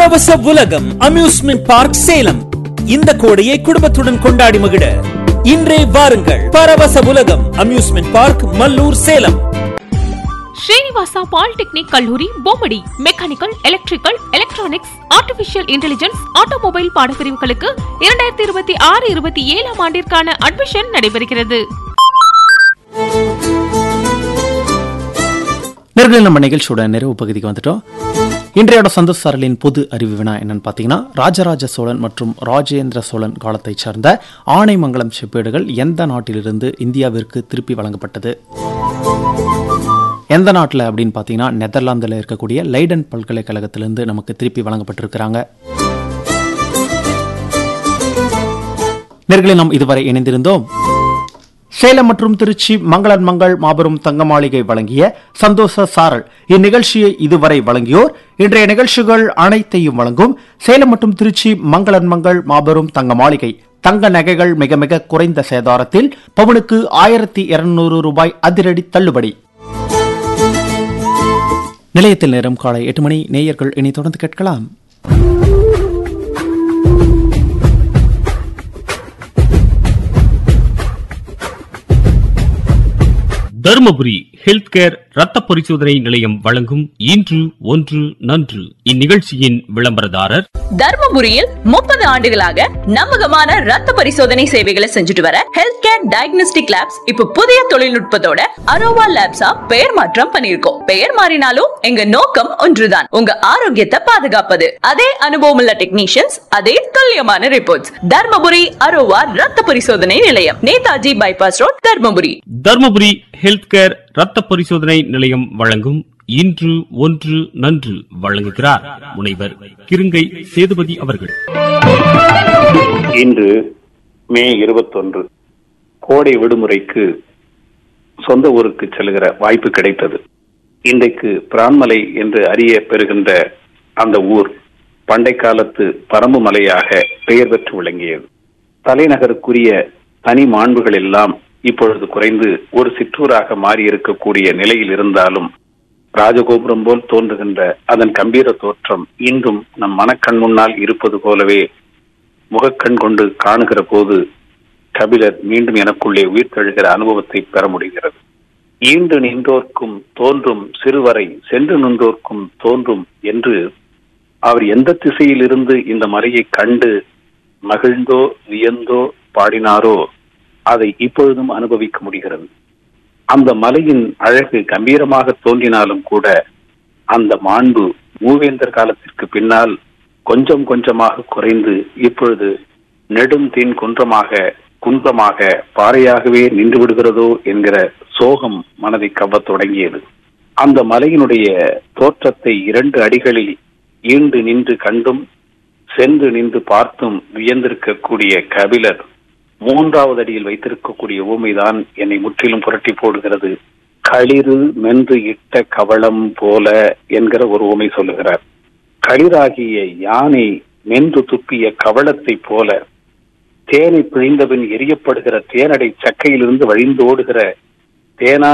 பரவச உலகம் amusement park Salem இந்த கோடையை குடும்பத்துடன் கொண்டாடி மகிழ இன்றே வாருங்கள் பரவச உலகம் amusement park Mallur Salem Srinivasa polytechnic கல்லூரி Bommidi mechanical electrical electronics artificial intelligence automobile பாடப்பிரிவுகளுக்கு இரண்டாயிரத்தி இருபத்தி ஆறு இருபத்தி ஏழாம் ஆண்டிற்கான அட்மிஷன் நடைபெறுகிறது நேர்களில் நம்ம நிகழ்ச்சியோட நிறைவு பகுதிக்கு வந்துட்டோம் இன்றையோட சந்தோஷ் சாரலின் பொது அறிவு வினா என்னன்னு பார்த்தீங்கன்னா ராஜராஜ சோழன் மற்றும் ராஜேந்திர சோழன் காலத்தைச் சார்ந்த ஆனைமங்கலம் செப்பேடுகள் எந்த நாட்டிலிருந்து இந்தியாவிற்கு திருப்பி வழங்கப்பட்டது எந்த நாட்டில் அப்படின்னு பார்த்தீங்கன்னா நெதர்லாந்தில் இருக்கக்கூடிய லைடன் பல்கலைக்கழகத்திலிருந்து நமக்கு திருப்பி வழங்கப்பட்டிருக்கிறாங்க நேர்களை நாம் இதுவரை இணைந்திருந்தோம் சேலம் மற்றும் திருச்சி மங்களன் மங்கள் மாபெரும் தங்க மாளிகை வழங்கிய சந்தோஷ சாரல் இந்நிகழ்ச்சியை இதுவரை வழங்கியோர் இன்றைய நிகழ்ச்சிகள் அனைத்தையும் வழங்கும் சேலம் மற்றும் திருச்சி மங்களன் மங்கள் மாபெரும் தங்க மாளிகை தங்க நகைகள் மிக மிக குறைந்த சேதாரத்தில் பவுனுக்கு ஆயிரத்தி இருநூறு ரூபாய் அதிரடி தள்ளுபடி நிலையத்தில் நேரம் காலை எட்டு மணி நேயர்கள் இனி தொடர்ந்து கேட்கலாம் தருமபுரி ஹெல்த் கேர் ரத்த பரிசோதனை நிலையம் வழங்கும் இன்று ஒன்று நன்று இந்நிகழ்ச்சியின் விளம்பரதாரர் தர்மபுரியில் முப்பது ஆண்டுகளாக நம்பகமான ரத்த பரிசோதனை சேவைகளை செஞ்சுட்டு வர ஹெல்த் கேர் டயக்னோஸ்டிக் லேப்ஸ் இப்ப புதிய தொழில்நுட்பத்தோட அரோவா லேப்ஸா பெயர் மாற்றம் பண்ணிருக்கோம் பெயர் மாறினாலும் எங்க நோக்கம் ஒன்றுதான் உங்க ஆரோக்கியத்தை பாதுகாப்பது அதே அனுபவம் உள்ள டெக்னீஷியன்ஸ் அதே துல்லியமான ரிப்போர்ட்ஸ் தர்மபுரி அரோவா ரத்த பரிசோதனை நிலையம் Netaji bypass road Dharmapuri Dharmapuri health care ரத்த பரிசோதனை நிலையம் வழங்கும் இன்று ஒன்று நன்று வழங்குகிறார் முனைவர் கிருங்கை சேதுபதி அவர்கள் இன்று மே இருபத்தொன்று கோடை விடுமுறைக்கு சொந்த ஊருக்கு செல்கிற வாய்ப்பு கிடைத்தது இன்றைக்கு பிரான்மலை என்று அறிய பெறுகின்ற அந்த ஊர் பண்டை காலத்து பரம்பு மலையாக பெயர் பெற்று விளங்கியது தலைநகருக்குரிய தனி மாண்புகள் எல்லாம் இப்பொழுது குறைந்து ஒரு சிற்றூராக மாறி இருக்கக்கூடிய நிலையில் இருந்தாலும் ராஜகோபுரம் போல் தோன்றுகின்ற அதன் கம்பீர தோற்றம் இன்றும் நம் மனக்கண் முன்னால் இருப்பது போலவே முகக்கண் கொண்டு காணுகிற போது கபிலர் மீண்டும் எனக்குள்ளே உயிர் தழுகிற அனுபவத்தை பெற முடிகிறது ஈண்டு நின்றோர்க்கும் தோன்றும் சிறுவரை சென்று நின்றோர்க்கும் தோன்றும் என்று அவர் எந்த திசையிலிருந்து இந்த மலையை கண்டு மகிழ்ந்தோ வியந்தோ பாடினாரோ அதை இப்பொழுதும் அனுபவிக்க முடிகிறது அந்த மலையின் அழகு கம்பீரமாக தோன்றினாலும் கூட அந்த மாண்பு மூவேந்தர் காலத்திற்கு பின்னால் கொஞ்சம் கொஞ்சமாக குறைந்து இப்பொழுது நெடும் தீன் குன்றமாக குன்றமாக பாறையாகவே நின்று விடுகிறதோ என்கிற சோகம் மனதை கவ்வத் தொடங்கியது அந்த மலையினுடைய தோற்றத்தை இரண்டு அடிகளில் ஈண்டு நின்று கண்டும் சென்று நின்று பார்த்தும் வியந்திருக்கக்கூடிய கபிலர் மூன்றாவது அடியில் வைத்திருக்கக்கூடிய ஊமைதான் என்னை முற்றிலும் புரட்டி போடுகிறது களிறு மென்று இட்ட கவளம் போல என்கிற ஒரு ஊமை சொல்லுகிறார் களிராகிய யானை மென்று துப்பிய கவளத்தை போல தேனை பிழிந்தபின் எரியப்படுகிற தேனடை சக்கையிலிருந்து வழிந்தோடுகிற தேனா